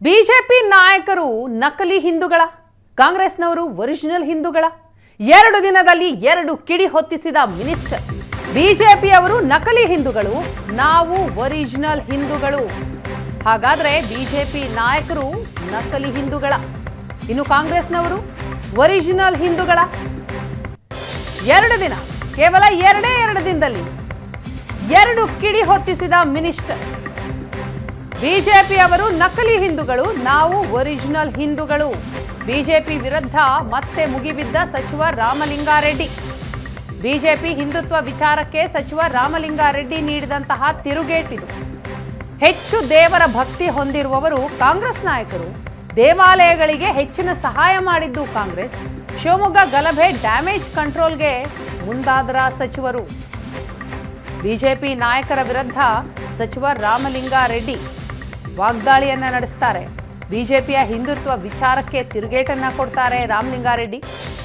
BJP ನಾಯಕರು ನಕಲಿ ಹಿಂದೂಗಳ ಕಾಂಗ್ರೆಸ್ನವರು ಒರಿಜಿನಲ್ ಹಿಂದೂಗಳ ಎರಡು ದಿನದಲ್ಲಿ ಎರಡು ಕಿಡಿ ಹೊತ್ತಿಸಿದ ಮಿನಿಸ್ಟರ್ ಬಿಜೆಪಿಯವರು ನಕಲಿ ಹಿಂದೂಗಳು ನಾವು ಒರಿಜಿನಲ್ ಹಿಂದೂಗಳು ಹಾಗಾದ್ರೆ ಬಿಜೆಪಿ ನಾಯಕರು ನಕಲಿ ಹಿಂದೂಗಳ ಇನ್ನು ಕಾಂಗ್ರೆಸ್ನವರು ಒರಿಜಿನಲ್ ಹಿಂದೂಗಳ ಎರಡು ದಿನ ಕೇವಲ ಎರಡೇ ಎರಡು ದಿನದಲ್ಲಿ ಎರಡು ಕಿಡಿ ಹೊತ್ತಿಸಿದ ಮಿನಿಸ್ಟರ್ ಬಿಜೆಪಿ ಅವರು ನಕಲಿ ಹಿಂದೂಗಳು ನಾವು ಒರಿಜಿನಲ್ ಹಿಂದೂಗಳು ಬಿಜೆಪಿ ವಿರುದ್ಧ ಮತ್ತೆ ಮುಗಿಬಿದ್ದ ಸಚಿವ ರಾಮಲಿಂಗಾರೆಡ್ಡಿ ಬಿಜೆಪಿ ಹಿಂದುತ್ವ ವಿಚಾರಕ್ಕೆ ಸಚಿವ ರಾಮಲಿಂಗಾರೆಡ್ಡಿ ನೀಡಿದಂತಹ ತಿರುಗೇಟಿದು ಹೆಚ್ಚು ದೇವರ ಭಕ್ತಿ ಹೊಂದಿರುವವರು ಕಾಂಗ್ರೆಸ್ ನಾಯಕರು ದೇವಾಲಯಗಳಿಗೆ ಹೆಚ್ಚಿನ ಸಹಾಯ ಮಾಡಿದ್ದು ಕಾಂಗ್ರೆಸ್ ಶಿವಮೊಗ್ಗ ಗಲಭೆ ಡ್ಯಾಮೇಜ್ ಕಂಟ್ರೋಲ್ಗೆ ಮುಂದಾದರ ಸಚಿವರು ಬಿಜೆಪಿ ನಾಯಕರ ವಿರುದ್ಧ ಸಚಿವ ರಾಮಲಿಂಗಾರೆಡ್ಡಿ ವಾಗ್ದಾಳಿಯನ್ನ ನಡೆಸ್ತಾರೆ ಬಿಜೆಪಿಯ ಹಿಂದುತ್ವ ವಿಚಾರಕ್ಕೆ ತಿರುಗೇಟನ್ನ ಕೊಡ್ತಾರೆ ರಾಮಲಿಂಗಾರೆಡ್ಡಿ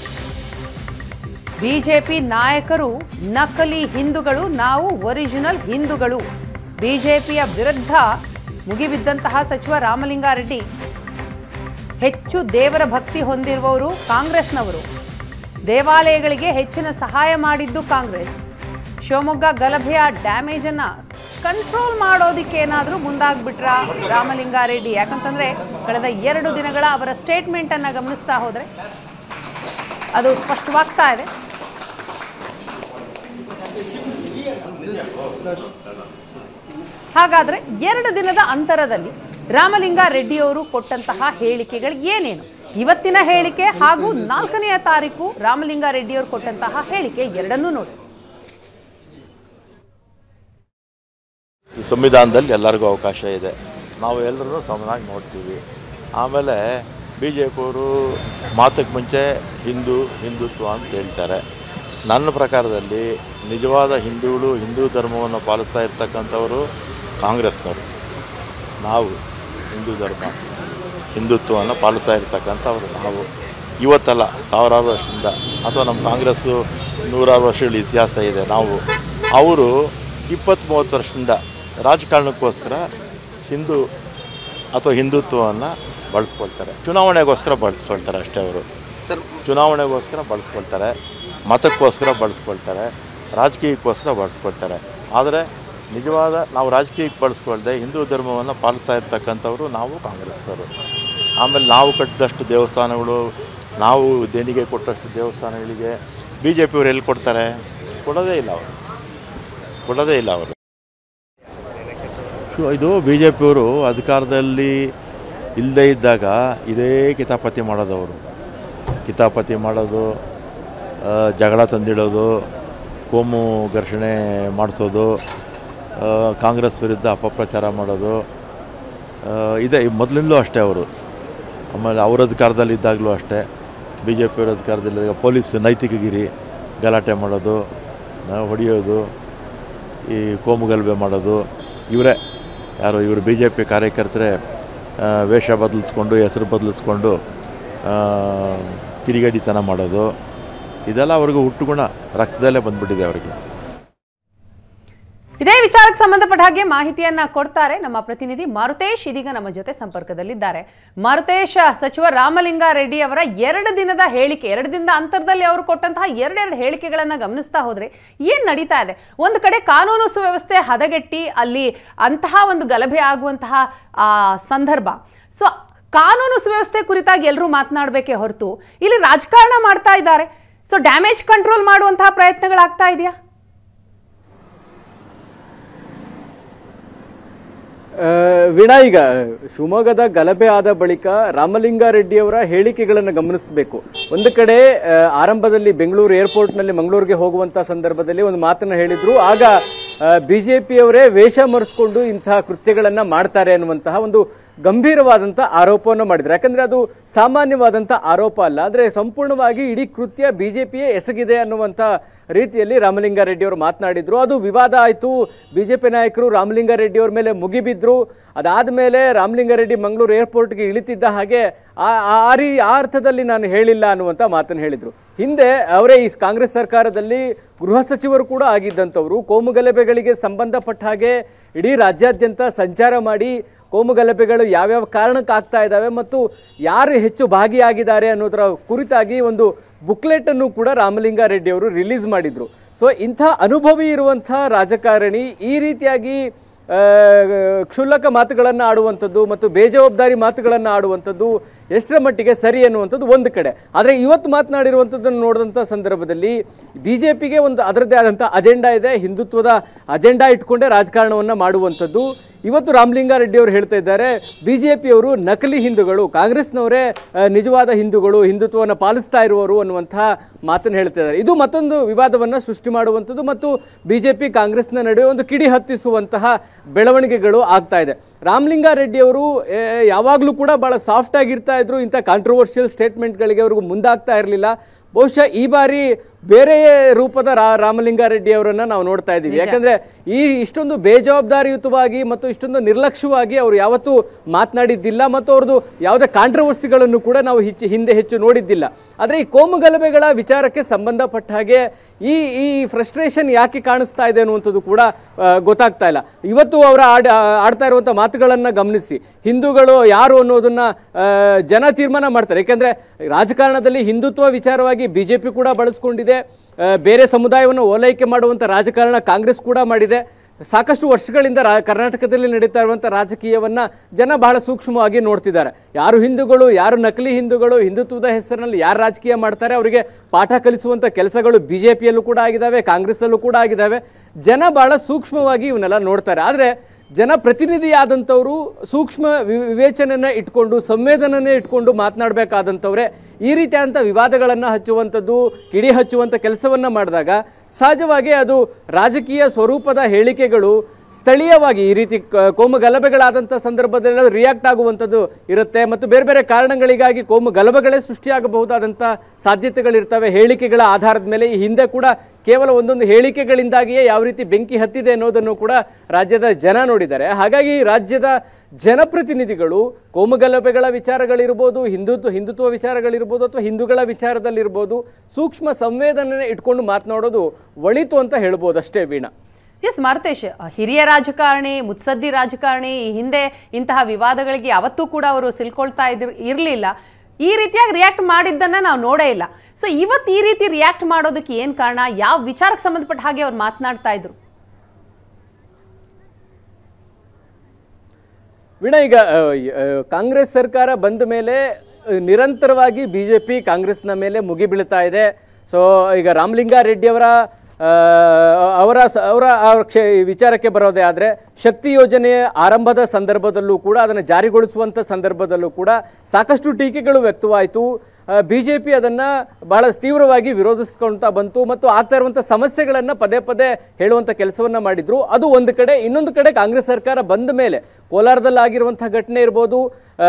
ಬಿಜೆಪಿ ನಾಯಕರು ನಕಲಿ ಹಿಂದೂಗಳು ನಾವು ಒರಿಜಿನಲ್ ಹಿಂದೂಗಳು ಬಿಜೆಪಿಯ ವಿರುದ್ಧ ಮುಗಿಬಿದ್ದಂತಹ ಸಚಿವ ರಾಮಲಿಂಗಾರೆಡ್ಡಿ ಹೆಚ್ಚು ದೇವರ ಭಕ್ತಿ ಹೊಂದಿರುವವರು ಕಾಂಗ್ರೆಸ್ನವರು ದೇವಾಲಯಗಳಿಗೆ ಹೆಚ್ಚಿನ ಸಹಾಯ ಮಾಡಿದ್ದು ಕಾಂಗ್ರೆಸ್ ಶಿವಮೊಗ್ಗ ಗಲಭೆಯ ಡ್ಯಾಮೇಜ್ ಅನ್ನ ಕಂಟ್ರೋಲ್ ಮಾಡೋದಿಕ್ಕೆ ಏನಾದರೂ ಮುಂದಾಗ್ಬಿಟ್ರ ರಾಮಲಿಂಗಾರೆಡ್ಡಿ ಯಾಕಂತಂದ್ರೆ ಕಳೆದ ಎರಡು ದಿನಗಳ ಅವರ ಸ್ಟೇಟ್ಮೆಂಟ್ ಅನ್ನ ಗಮನಿಸ್ತಾ ಹೋದ್ರೆ ಅದು ಸ್ಪಷ್ಟವಾಗ್ತಾ ಇದೆ ಹಾಗಾದ್ರೆ ಎರಡು ದಿನದ ಅಂತರದಲ್ಲಿ ರಾಮಲಿಂಗಾರೆಡ್ಡಿಯವರು ಕೊಟ್ಟಂತಹ ಹೇಳಿಕೆಗಳು ಏನೇನು ಇವತ್ತಿನ ಹೇಳಿಕೆ ಹಾಗೂ ನಾಲ್ಕನೆಯ ತಾರೀಕು ರಾಮಲಿಂಗಾರೆಡ್ಡಿಯವರು ಕೊಟ್ಟಂತಹ ಹೇಳಿಕೆ ಎರಡನ್ನೂ ನೋಡಿ ಈ ಸಂವಿಧಾನದಲ್ಲಿ ಎಲ್ಲರಿಗೂ ಅವಕಾಶ ಇದೆ ನಾವು ಎಲ್ಲರೂ ಸಮನಾಗಿ ನೋಡ್ತೀವಿ ಆಮೇಲೆ ಬಿ ಜೆ ಪಿಯವರು ಮಾತಕ್ಕೆ ಮುಂಚೆ ಹಿಂದೂ ಹಿಂದುತ್ವ ಅಂತ ಹೇಳ್ತಾರೆ ನನ್ನ ಪ್ರಕಾರದಲ್ಲಿ ನಿಜವಾದ ಹಿಂದೂಗಳು ಹಿಂದೂ ಧರ್ಮವನ್ನು ಪಾಲಿಸ್ತಾ ಇರ್ತಕ್ಕಂಥವರು ಕಾಂಗ್ರೆಸ್ನವರು ನಾವು ಹಿಂದೂ ಧರ್ಮ ಹಿಂದುತ್ವವನ್ನು ಪಾಲಿಸ್ತಾ ಇರ್ತಕ್ಕಂಥವ್ರು ನಾವು ಇವತ್ತಲ್ಲ ಸಾವಿರಾರು ವರ್ಷದಿಂದ ಅಥವಾ ನಮ್ಮ ಕಾಂಗ್ರೆಸ್ಸು ನೂರಾರು ವರ್ಷಗಳ ಇತಿಹಾಸ ಇದೆ ನಾವು ಅವರು ಇಪ್ಪತ್ತು ಮೂವತ್ತು ವರ್ಷದಿಂದ ರಾಜಕಾರಣಕ್ಕೋಸ್ಕರ ಹಿಂದೂ ಅಥವಾ ಹಿಂದುತ್ವವನ್ನು ಬಳಸ್ಕೊಳ್ತಾರೆ ಚುನಾವಣೆಗೋಸ್ಕರ ಬಳಸ್ಕೊಳ್ತಾರೆ ಅಷ್ಟೇ ಅವರು ಚುನಾವಣೆಗೋಸ್ಕರ ಬಳಸ್ಕೊಳ್ತಾರೆ ಮತಕ್ಕೋಸ್ಕರ ಬಳಸ್ಕೊಳ್ತಾರೆ ರಾಜಕೀಯಕ್ಕೋಸ್ಕರ ಬಳಸ್ಕೊಳ್ತಾರೆ ಆದರೆ ನಿಜವಾದ ನಾವು ರಾಜಕೀಯಕ್ಕೆ ಬಳಸ್ಕೊಳ್ದೆ ಹಿಂದೂ ಧರ್ಮವನ್ನು ಪಾಲಿಸ್ತಾ ಇರ್ತಕ್ಕಂಥವ್ರು ನಾವು ಕಾಂಗ್ರೆಸ್ನವರು ಆಮೇಲೆ ನಾವು ಕಟ್ಟಿದಷ್ಟು ದೇವಸ್ಥಾನಗಳು ನಾವು ದೇಣಿಗೆ ಕೊಟ್ಟಷ್ಟು ದೇವಸ್ಥಾನಗಳಿಗೆ ಬಿ ಜೆ ಪಿಯವರು ಎಲ್ಲಿ ಕೊಡ್ತಾರೆ ಕೊಡೋದೇ ಇಲ್ಲ ಅವರು ಕೊಡೋದೇ ಇಲ್ಲ ಅವರು ಸೊ ಇದು ಬಿ ಜೆ ಪಿಯವರು ಅಧಿಕಾರದಲ್ಲಿ ಇಲ್ಲದೇ ಇದ್ದಾಗ ಇದೇ ಕಿತಾಪತಿ ಮಾಡೋದವರು ಕಿತಾಪತಿ ಮಾಡೋದು ಆ, ಜಗಳ ತಂದಿಡೋದು ಕೋಮು ಘರ್ಷಣೆ ಮಾಡಿಸೋದು ಆ, ಕಾಂಗ್ರೆಸ್ ವಿರುದ್ಧ ಅಪಪ್ರಚಾರ ಮಾಡೋದು ಆ, ಇದೆ ಮೊದಲಿಂದಲೂ ಅಷ್ಟೇ ಅವರು ಆಮೇಲೆ ಅವ್ರ ಅಧಿಕಾರದಲ್ಲಿದ್ದಾಗಲೂ ಅಷ್ಟೇ ಬಿ ಜೆ ಪಿಯವ್ರ ಅಧಿಕಾರದಲ್ಲಿದ್ದಾಗ ಪೊಲೀಸ್ ನೈತಿಕಗಿರಿ ಗಲಾಟೆ ಮಾಡೋದು ಆ, ಹೊಡೆಯೋದು ಈ ಕೋಮು ಗಲಭೆ ಮಾಡೋದು ಇವರೇ ಯಾರು ಇವರು ಬಿ ಜೆ ಪಿ ಕಾರ್ಯಕರ್ತರೇ ಆ, ವೇಷ ಬದಲಿಸ್ಕೊಂಡು ಹೆಸರು ಬದಲಿಸ್ಕೊಂಡು ಆ, ಕಿಡಿಗೇಡಿತನ ಮಾಡೋದು ಇದೆಲ್ಲ ಅವ್ರಿಗೆ ಹುಟ್ಟುಗುಣ ರಕ್ತದಲ್ಲೇ ಬಂದ್ಬಿಟ್ಟಿದೆ ಅವರಿಗೆ ಇದೇ ವಿಚಾರಕ್ಕೆ ಸಂಬಂಧಪಟ್ಟ ಹಾಗೆ ಮಾಹಿತಿಯನ್ನ ಕೊಡ್ತಾರೆ ನಮ್ಮ ಪ್ರತಿನಿಧಿ ಮಾರುತೇಶ್ ಇದೀಗ ನಮ್ಮ ಜೊತೆ ಸಂಪರ್ಕದಲ್ಲಿದ್ದಾರೆ ಮಾರುತೇಶ್ ಸಚಿವ ರಾಮಲಿಂಗಾರೆಡ್ಡಿ ಅವರ ಎರಡು ದಿನದ ಹೇಳಿಕೆ ಎರಡು ದಿನದ ಅಂತರದಲ್ಲಿ ಅವರು ಕೊಟ್ಟಂತಹ ಎರಡೆರಡು ಹೇಳಿಕೆಗಳನ್ನ ಗಮನಿಸ್ತಾ ಹೋದ್ರೆ ಏನ್ ನಡೀತಾ ಇದೆ ಒಂದು ಕಡೆ ಕಾನೂನು ಸುವ್ಯವಸ್ಥೆ ಹದಗೆಟ್ಟಿ ಅಲ್ಲಿ ಅಂತಹ ಒಂದು ಗಲಭೆ ಆಗುವಂತಹ ಆ, ಸಂದರ್ಭ ಸೊ ಕಾನೂನು ಸುವ್ಯವಸ್ಥೆ ಕುರಿತಾಗಿ ಎಲ್ಲರೂ ಮಾತನಾಡಬೇಕೇ ಹೊರತು ಇಲ್ಲಿ ರಾಜಕಾರಣ ಮಾಡ್ತಾ ಇದ್ದಾರೆ ಸೊ ಡ್ಯಾಮೇಜ್ ಕಂಟ್ರೋಲ್ ಮಾಡುವಂತಹ ಪ್ರಯತ್ನಗಳಾಗ್ತಾ ಇದೆಯಾ ಆ, ವೀಣಾ ಈಗ ಶಿವಮೊಗ್ಗದ ಗಲಭೆ ಆದ ಬಳಿಕ ರಾಮಲಿಂಗಾರೆಡ್ಡಿಯವರ ಹೇಳಿಕೆಗಳನ್ನು ಗಮನಿಸಬೇಕು ಒಂದು ಕಡೆ ಆ, ಆರಂಭದಲ್ಲಿ ಬೆಂಗಳೂರು ಏರ್ಪೋರ್ಟ್ ನಲ್ಲಿ ಮಂಗಳೂರಿಗೆ ಹೋಗುವಂತ ಸಂದರ್ಭದಲ್ಲಿ ಒಂದು ಮಾತನ್ನ ಹೇಳಿದ್ರು ಆಗ ಬಿಜೆಪಿಯವರೇ ವೇಷ ಮರೆಸ್ಕೊಂಡು ಇಂತಹ ಕೃತ್ಯಗಳನ್ನ ಮಾಡ್ತಾರೆ ಅನ್ನುವಂತಹ ಒಂದು ಗಂಭೀರವಾದಂತ ಆರೋಪವನ್ನು ಮಾಡಿದ್ರು ಯಾಕಂದ್ರೆ ಅದು ಸಾಮಾನ್ಯವಾದಂತ ಆರೋಪ ಅಲ್ಲ ಆದ್ರೆ ಸಂಪೂರ್ಣವಾಗಿ ಇಡೀ ಕೃತ್ಯ ಬಿಜೆಪಿಯೇ ಎಸಗಿದೆ ಅನ್ನುವಂತ ರೀತಿಯಲ್ಲಿ ರಾಮಲಿಂಗಾರೆಡ್ಡಿ ಅವರು ಮಾತನಾಡಿದ್ರು ಅದು ವಿವಾದ ಆಯಿತು ಬಿಜೆಪಿ ನಾಯಕರು ರಾಮಲಿಂಗಾರೆಡ್ಡಿ ಅವ್ರ ಮೇಲೆ ಮುಗಿಬಿದ್ರು ಅದಾದ್ಮೇಲೆ ರಾಮಲಿಂಗಾರೆಡ್ಡಿ ಮಂಗಳೂರು ಏರ್ಪೋರ್ಟ್ಗೆ ಇಳಿತಿದ್ದ ಹಾಗೆ ಆ- ಆ ಆ ರೀ ಆ ಅರ್ಥದಲ್ಲಿ ನಾನು ಹೇಳಿಲ್ಲ ಅನ್ನುವಂಥ ಮಾತನ್ನು ಹೇಳಿದ್ರು ಹಿಂದೆ ಅವರೇ ಈ ಕಾಂಗ್ರೆಸ್ ಸರ್ಕಾರದಲ್ಲಿ ಗೃಹ ಸಚಿವರು ಕೂಡ ಆಗಿದ್ದಂಥವ್ರು ಕೋಮು ಗಲಭೆಗಳಿಗೆ ಸಂಬಂಧಪಟ್ಟ ಹಾಗೆ ಇಡೀ ರಾಜ್ಯಾದ್ಯಂತ ಸಂಚಾರ ಮಾಡಿ ಕೋಮು ಗಲಭೆಗಳು ಯಾವ್ಯಾವ ಕಾರಣಕ್ಕೆ ಆಗ್ತಾ ಇದ್ದಾವೆ ಮತ್ತು ಯಾರು ಹೆಚ್ಚು ಭಾಗಿಯಾಗಿದ್ದಾರೆ ಅನ್ನೋದರ ಕುರಿತಾಗಿ ಒಂದು ಬುಕ್ಲೆಟ್ ಅನ್ನು ಕೂಡ ರಾಮಲಿಂಗಾರೆಡ್ಡಿ ಅವರು ರಿಲೀಸ್ ಮಾಡಿದ್ರು ಸೊ ಇಂಥ ಅನುಭವಿ ಇರುವಂಥ ರಾಜಕಾರಣಿ ಈ ರೀತಿಯಾಗಿ ಆ, ಕ್ಷುಲ್ಲಕ ಮಾತುಗಳನ್ನು ಆಡುವಂಥದ್ದು ಮತ್ತು ಬೇಜವಾಬ್ದಾರಿ ಮಾತುಗಳನ್ನು ಆಡುವಂಥದ್ದು ಎಷ್ಟರ ಮಟ್ಟಿಗೆ ಸರಿ ಅನ್ನುವಂಥದ್ದು ಒಂದು ಕಡೆ ಆದರೆ ಇವತ್ತು ಮಾತನಾಡಿರುವಂಥದ್ದನ್ನು ನೋಡಿದಂಥ ಸಂದರ್ಭದಲ್ಲಿ ಬಿ ಜೆ ಪಿಗೆ ಒಂದು ಅದರದ್ದೇ ಆದಂಥ ಅಜೆಂಡಾ ಇದೆ ಹಿಂದುತ್ವದ ಅಜೆಂಡಾ ಇಟ್ಕೊಂಡೇ ರಾಜಕಾರಣವನ್ನು ಮಾಡುವಂಥದ್ದು ಇವತ್ತು ರಾಮಲಿಂಗಾರೆಡ್ಡಿ ಅವರು ಹೇಳ್ತಾ ಇದ್ದಾರೆ ಬಿ ಜೆ ಪಿಯವರು ನಕಲಿ ಹಿಂದೂಗಳು ಕಾಂಗ್ರೆಸ್ನವರೇ ಆ, ನಿಜವಾದ ಹಿಂದೂಗಳು ಹಿಂದುತ್ವವನ್ನು ಪಾಲಿಸ್ತಾ ಇರುವವರು ಅನ್ನುವಂತಹ ಮಾತನ್ನು ಹೇಳ್ತಾ ಇದ್ದಾರೆ ಇದು ಮತ್ತೊಂದು ವಿವಾದವನ್ನು ಸೃಷ್ಟಿ ಮಾಡುವಂಥದ್ದು ಮತ್ತು ಬಿ ಜೆ ಪಿ ಕಾಂಗ್ರೆಸ್ನ ನಡುವೆ ಒಂದು ಕಿಡಿ ಹತ್ತಿಸುವಂತಹ ಬೆಳವಣಿಗೆಗಳು ಆಗ್ತಾ ಇದೆ ರಾಮಲಿಂಗಾರೆಡ್ಡಿ ಅವರು ಯಾವಾಗಲೂ ಕೂಡ ಭಾಳ ಸಾಫ್ಟ್ ಆಗಿರ್ತಾ ಇದ್ರು ಇಂಥ ಕಾಂಟ್ರವರ್ಷಿಯಲ್ ಸ್ಟೇಟ್ಮೆಂಟ್ಗಳಿಗೆ ಅವ್ರಿಗೂ ಮುಂದಾಗ್ತಾ ಇರಲಿಲ್ಲ ಬಹುಶಃ ಈ ಬಾರಿ ಬೇರೆ ರೂಪದ ರಾ ರಾಮಲಿಂಗಾರೆಡ್ಡಿ ಅವರನ್ನ ನಾವು ನೋಡ್ತಾ ಇದ್ದೀವಿ ಯಾಕಂದ್ರೆ ಈ ಇಷ್ಟೊಂದು ಬೇಜವಾಬ್ದಾರಿಯುತವಾಗಿ ಮತ್ತು ಇಷ್ಟೊಂದು ನಿರ್ಲಕ್ಷ್ಯವಾಗಿ ಅವರು ಯಾವತ್ತೂ ಮಾತನಾಡಿದ್ದಿಲ್ಲ ಮತ್ತು ಅವ್ರದ್ದು ಯಾವುದೇ ಕಾಂಟ್ರವರ್ಸಿಗಳನ್ನು ಕೂಡ ನಾವು ಹೆಚ್ಚು ಹಿಂದೆ ಹೆಚ್ಚು ನೋಡಿದ್ದಿಲ್ಲ ಆದರೆ ಈ ಕೋಮು ಗಲಭೆಗಳ ವಿಚಾರಕ್ಕೆ ಸಂಬಂಧಪಟ್ಟ ಹಾಗೆ ಈ ಈ ಫ್ರಸ್ಟ್ರೇಷನ್ ಯಾಕೆ ಕಾಣಿಸ್ತಾ ಇದೆ ಅನ್ನುವಂಥದ್ದು ಕೂಡ ಆ, ಗೊತ್ತಾಗ್ತಾ ಇಲ್ಲ ಇವತ್ತು ಅವರ ಆಡ ಆಡ್ತಾ ಇರುವಂಥ ಮಾತುಗಳನ್ನು ಗಮನಿಸಿ ಹಿಂದೂಗಳು ಯಾರು ಅನ್ನೋದನ್ನ ಆ, ಜನ ತೀರ್ಮಾನ ಮಾಡ್ತಾರೆ ಯಾಕೆಂದ್ರೆ ರಾಜಕಾರಣದಲ್ಲಿ ಹಿಂದುತ್ವ ವಿಚಾರವಾಗಿ ಬಿ ಜೆ ಪಿ ಕೂಡ ಬಳಸ್ಕೊಂಡಿದೆ ಆ, ಬೇರೆ ಸಮುದಾಯವನ್ನು ಓಲೈಕೆ ಮಾಡುವಂಥ ರಾಜಕಾರಣ ಕಾಂಗ್ರೆಸ್ ಕೂಡ ಮಾಡಿದೆ ಸಾಕಷ್ಟು ವರ್ಷಗಳಿಂದ ರಾ ಕರ್ನಾಟಕದಲ್ಲಿ ನಡೀತಾ ಇರುವಂಥ ರಾಜಕೀಯವನ್ನ ಜನ ಬಹಳ ಸೂಕ್ಷ್ಮವಾಗಿ ನೋಡ್ತಿದ್ದಾರೆ ಯಾರು ಹಿಂದೂಗಳು ಯಾರು ನಕಲಿ ಹಿಂದೂಗಳು ಹಿಂದುತ್ವದ ಹೆಸರಿನಲ್ಲಿ ಯಾರು ರಾಜಕೀಯ ಮಾಡ್ತಾರೆ ಅವರಿಗೆ ಪಾಠ ಕಲಿಸುವಂಥ ಕೆಲಸಗಳು ಬಿ ಜೆ ಪಿಯಲ್ಲೂ ಕೂಡ ಆಗಿದ್ದಾವೆ ಕಾಂಗ್ರೆಸ್ಸಲ್ಲೂ ಕೂಡ ಆಗಿದ್ದಾವೆ ಜನ ಬಹಳ ಸೂಕ್ಷ್ಮವಾಗಿ ಇವನ್ನೆಲ್ಲ ನೋಡ್ತಾರೆ ಆದರೆ ಜನಪ್ರತಿನಿಧಿಯಾದಂಥವರು ಸೂಕ್ಷ್ಮ ವಿ- ವಿವೇಚನೆಯನ್ನ ಇಟ್ಕೊಂಡು ಸಂವೇದನೆಯನ್ನ ಇಟ್ಕೊಂಡು ಮಾತನಾಡಬೇಕಾದಂಥವ್ರೆ ಈ ರೀತಿಯಾದಂಥ ವಿವಾದಗಳನ್ನು ಹಚ್ಚುವಂಥದ್ದು ಕಿಡಿ ಹಚ್ಚುವಂಥ ಕೆಲಸವನ್ನ ಮಾಡಿದಾಗ ಸಹಜವಾಗಿ ಅದು ರಾಜಕೀಯ ಸ್ವರೂಪದ ಹೇಳಿಕೆಗಳು ಸ್ಥಳೀಯವಾಗಿ ಈ ರೀತಿ ಕ- ಕೋಮು ಗಲಭೆಗಳಾದಂಥ ಸಂದರ್ಭದಲ್ಲಿ ರಿಯಾಕ್ಟ್ ಆಗುವಂಥದ್ದು ಇರುತ್ತೆ ಮತ್ತು ಬೇರೆ ಬೇರೆ ಕಾರಣಗಳಿಗಾಗಿ ಕೋಮು ಗಲಭೆಗಳೇ ಸೃಷ್ಟಿಯಾಗಬಹುದಾದಂಥ ಸಾಧ್ಯತೆಗಳಿರ್ತವೆ ಹೇಳಿಕೆಗಳ ಆಧಾರದ ಮೇಲೆ ಈ ಹಿಂದೆ ಕೂಡ ಕೇವಲ ಒಂದೊಂದು ಹೇಳಿಕೆಗಳಿಂದಾಗಿಯೇ ಯಾವ ರೀತಿ ಬೆಂಕಿ ಹತ್ತಿದೆ ಅನ್ನೋದನ್ನು ಕೂಡ ರಾಜ್ಯದ ಜನ ನೋಡಿದ್ದಾರೆ ಹಾಗಾಗಿ ರಾಜ್ಯದ ಜನಪ್ರತಿನಿಧಿಗಳು ಕೋಮುಗಲಭೆಗಳ ವಿಚಾರಗಳಿರ್ಬೋದು ಹಿಂದುತ್ವ ಹಿಂದುತ್ವ ವಿಚಾರಗಳಿರ್ಬೋದು ಅಥವಾ ಹಿಂದೂಗಳ ವಿಚಾರದಲ್ಲಿರ್ಬೋದು ಸೂಕ್ಷ್ಮ ಸಂವೇದನೆ ಇಟ್ಕೊಂಡು ಮಾತನಾಡೋದು ಒಳಿತು ಅಂತ ಹೇಳ್ಬೋದು ಅಷ್ಟೇ ವೀಣಾ ಎಸ್ ಮಾರುತೇಶ್ ಹಿರಿಯ ರಾಜಕಾರಣಿ ಮುತ್ಸದ್ದಿ ರಾಜಕಾರಣಿ ಈ ಹಿಂದೆ ಇಂತಹ ವಿವಾದಗಳಿಗೆ ಯಾವತ್ತೂ ಕೂಡ ಅವರು ಸಿಲ್ಕೊಳ್ತಾ ಇದ್ರ ಇರಲಿಲ್ಲ ಈ ರೀತಿಯಾಗಿ ರಿಯಾಕ್ಟ್ ಮಾಡಿದ್ದನ್ನ ನಾವು ನೋಡೇ ಇಲ್ಲ ಸೊ ಇವತ್ತು ಈ ರೀತಿ ರಿಯಾಕ್ಟ್ ಮಾಡೋದಕ್ಕೆ ಏನು ಕಾರಣ ಯಾವ ವಿಚಾರಕ್ಕೆ ಸಂಬಂಧಪಟ್ಟ ಹಾಗೆ ಅವ್ರು ಮಾತನಾಡ್ತಾ ಇದ್ರು ವೀಣಾ ಈಗ ಆ, ಆ, ಕಾಂಗ್ರೆಸ್ ಸರ್ಕಾರ ಬಂದ ಮೇಲೆ ಆ, ನಿರಂತರವಾಗಿ ಬಿ ಜೆ ಪಿ ಕಾಂಗ್ರೆಸ್ನ ಮೇಲೆ ಮುಗಿ ಬೀಳ್ತಾ ಇದೆ ಸೊ ಈಗ ರಾಮಲಿಂಗಾರೆಡ್ಡಿ ಅವರ ಆ, ಅವರ ಸ- ಅವರ ಅವರ ಕ್ಷೇ ವಿಚಾರಕ್ಕೆ ಬರೋದೇ ಆದರೆ ಶಕ್ತಿ ಯೋಜನೆ ಆರಂಭದ ಸಂದರ್ಭದಲ್ಲೂ ಕೂಡ ಅದನ್ನು ಜಾರಿಗೊಳಿಸುವಂಥ ಸಂದರ್ಭದಲ್ಲೂ ಕೂಡ ಸಾಕಷ್ಟು ಟೀಕೆಗಳು ವ್ಯಕ್ತವಾಯಿತು ಬಿ ಜೆ ಪಿ ಅದನ್ನು ಬಹಳ ತೀವ್ರವಾಗಿ ವಿರೋಧಿಸ್ಕೊಳ್ತಾ ಬಂತು ಮತ್ತು ಆಗ್ತಾ ಇರುವಂಥ ಸಮಸ್ಯೆಗಳನ್ನು ಪದೇ ಪದೇ ಹೇಳುವಂಥ ಕೆಲಸವನ್ನು ಮಾಡಿದ್ರು ಅದು ಒಂದು ಕಡೆ ಇನ್ನೊಂದು ಕಡೆ ಕಾಂಗ್ರೆಸ್ ಸರ್ಕಾರ ಬಂದ ಮೇಲೆ ಕೋಲಾರದಲ್ಲಾಗಿರುವಂಥ ಘಟನೆ ಇರ್ಬೋದು ಆ,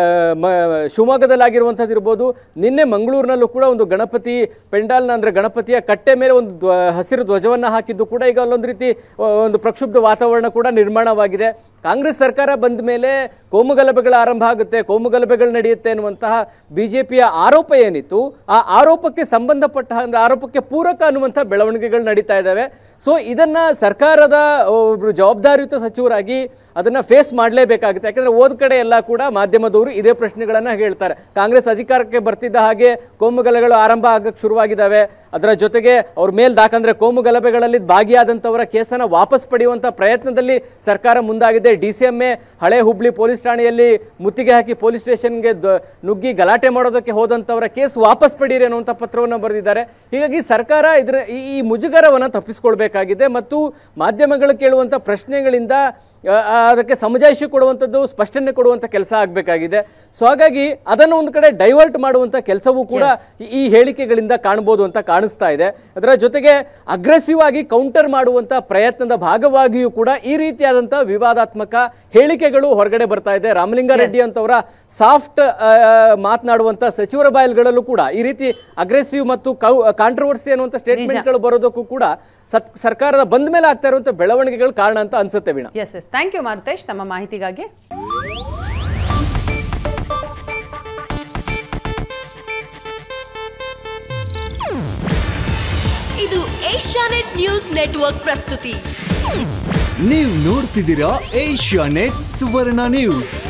ಮ- ಶಿವಮೊಗ್ಗದಲ್ಲಾಗಿರುವಂಥದ್ದು ಇರ್ಬೋದು ನಿನ್ನೆ ಮಂಗಳೂರಿನಲ್ಲೂ ಕೂಡ ಒಂದು ಗಣಪತಿ ಪೆಂಡಾಲ್ನ ಅಂದರೆ ಗಣಪತಿಯ ಕಟ್ಟೆ ಮೇಲೆ ಒಂದು ಧ್ವ ಹಸಿರು ಧ್ವಜವನ್ನು ಹಾಕಿದ್ದು ಕೂಡ ಈಗ ಅಲ್ಲೊಂದು ರೀತಿ ಆ, ಒಂದು ಪ್ರಕ್ಷುಬ್ಧ ವಾತಾವರಣ ಕೂಡ ನಿರ್ಮಾಣವಾಗಿದೆ ಕಾಂಗ್ರೆಸ್ ಸರ್ಕಾರ ಬಂದ ಮೇಲೆ ಕೋಮುಗಲಭೆಗಳ ಆರಂಭ ಆಗುತ್ತೆ ಕೋಮುಗಲಭೆಗಳು ನಡೆಯುತ್ತೆ ಅನ್ನುವಂತಹ ಬಿಜೆಪಿಯ ಆರೋಪ ಏನಿತ್ತು ಆ ಆರೋಪಕ್ಕೆ ಸಂಬಂಧಪಟ್ಟ ಅಂದ್ರೆ ಆರೋಪಕ್ಕೆ ಪೂರಕ ಅನ್ನುವಂಥ ಬೆಳವಣಿಗೆಗಳು ನಡೀತಾ ಇದ್ದಾವೆ ಸೊ ಇದನ್ನ ಸರ್ಕಾರದ ಒಬ್ರು ಜವಾಬ್ದಾರಿಯುತ ಸಚಿವರಾಗಿ ಅದನ್ನ ಫೇಸ್ ಮಾಡಲೇಬೇಕಾಗುತ್ತೆ ಯಾಕಂದ್ರೆ ಓದ್ ಕಡೆ ಎಲ್ಲ ಕೂಡ ಮಾಧ್ಯಮದವರು ಇದೇ ಪ್ರಶ್ನೆಗಳನ್ನ ಹೇಳ್ತಾರೆ ಕಾಂಗ್ರೆಸ್ ಅಧಿಕಾರಕ್ಕೆ ಬರ್ತಿದ್ದ ಹಾಗೆ ಕೋಮುಗಲಭೆಗಳು ಆರಂಭ ಆಗಕ್ಕೆ ಶುರುವಾಗಿದ್ದಾವೆ ಅದರ ಜೊತೆಗೆ ಅವ್ರ ಮೇಲ್ ದಾಕಂದ್ರೆ ಕೋಮು ಗಲಭೆಗಳಲ್ಲಿ ಭಾಗಿಯಾದಂಥವರ ಕೇಸನ್ನ ವಾಪಸ್ ಪಡೆಯುವಂತ ಪ್ರಯತ್ನದಲ್ಲಿ ಸರ್ಕಾರ ಮುಂದಾಗಿದೆ ಡಿ ಸಿ ಎಂ ಎ ಹಳೆ ಹುಬ್ಳಿ ಪೊಲೀಸ್ ಠಾಣೆಯಲ್ಲಿ ಮುತ್ತಿಗೆ ಹಾಕಿ ಪೊಲೀಸ್ ಸ್ಟೇಷನ್ಗೆ ದ- ನುಗ್ಗಿ ಗಲಾಟೆ ಮಾಡೋದಕ್ಕೆ ಹೋದಂಥವರ ಕೇಸ್ ವಾಪಸ್ ಪಡೀರಿ ಅನ್ನುವಂಥ ಪತ್ರವನ್ನು ಬರೆದಿದ್ದಾರೆ ಹೀಗಾಗಿ ಸರ್ಕಾರ ಇದರ ಈ ಈ ಮುಜುಗರವನ್ನು ತಪ್ಪಿಸ್ಕೊಳ್ಬೇಕಾಗಿದೆ ಮತ್ತು ಮಾಧ್ಯಮಗಳು ಕೇಳುವಂಥ ಪ್ರಶ್ನೆಗಳಿಂದ ಆ, ಆ, ಅದಕ್ಕೆ ಸಮಜಾಯಿಷಿ ಕೊಡುವಂಥದ್ದು ಸ್ಪಷ್ಟನೆ ಕೊಡುವಂಥ ಕೆಲಸ ಆಗಬೇಕಾಗಿದೆ ಸೊ ಹಾಗಾಗಿ ಅದನ್ನು ಒಂದು ಕಡೆ ಡೈವರ್ಟ್ ಮಾಡುವಂಥ ಕೆಲಸವೂ ಕೂಡ ಈ- ಈ ಹೇಳಿಕೆಗಳಿಂದ ಕಾಣ್ಬೋದು ಅಂತ ಕಾಣಿಸ್ತಾ ಇದೆ ಅದರ ಜೊತೆಗೆ ಅಗ್ರೆಸಿವ್ ಆಗಿ ಕೌಂಟರ್ ಮಾಡುವಂಥ ಪ್ರಯತ್ನದ ಭಾಗವಾಗಿಯೂ ಕೂಡ ಈ ರೀತಿಯಾದಂಥ ವಿವಾದಾತ್ಮಕ ಹೇಳಿಕೆಗಳು ಹೊರಗಡೆ ಬರ್ತಾ ಇದೆ ರಾಮಲಿಂಗಾರೆಡ್ಡಿ ಅಂತವರ ಸಾಫ್ಟ್ ಮಾತನಾಡುವಂಥ ಸಚಿವರ ಬಾಯಲ್ಗಳಲ್ಲೂ ಕೂಡ ಈ ರೀತಿ ಅಗ್ರೆಸಿವ್ ಮತ್ತು ಕಾಂಟ್ರವರ್ಸಿ ಅನ್ನುವಂಥ ಸ್ಟೇಟ್ಮೆಂಟ್ಗಳು ಬರೋದಕ್ಕೂ ಕೂಡ ಸತ್ ಸರ್ಕಾರದ ಬಂದ ಮೇಲೆ ಆಗ್ತಾ ಇರುವಂಥ ಬೆಳವಣಿಗೆಗಳು ಕಾರಣ ಅಂತ ಅನ್ಸುತ್ತೆ Veena S S thank you Maruthesh ತಮ್ಮ ಮಾಹಿತಿಗಾಗಿ ಇದು ಏಷ್ಯಾನೆಟ್ ನ್ಯೂಸ್ ನೆಟ್ವರ್ಕ್ ಪ್ರಸ್ತುತಿ ನೀವು ನೋಡ್ತಿದ್ದೀರಾ ಏಷ್ಯಾ ನೆಟ್ ಸುವರ್ಣ ನ್ಯೂಸ್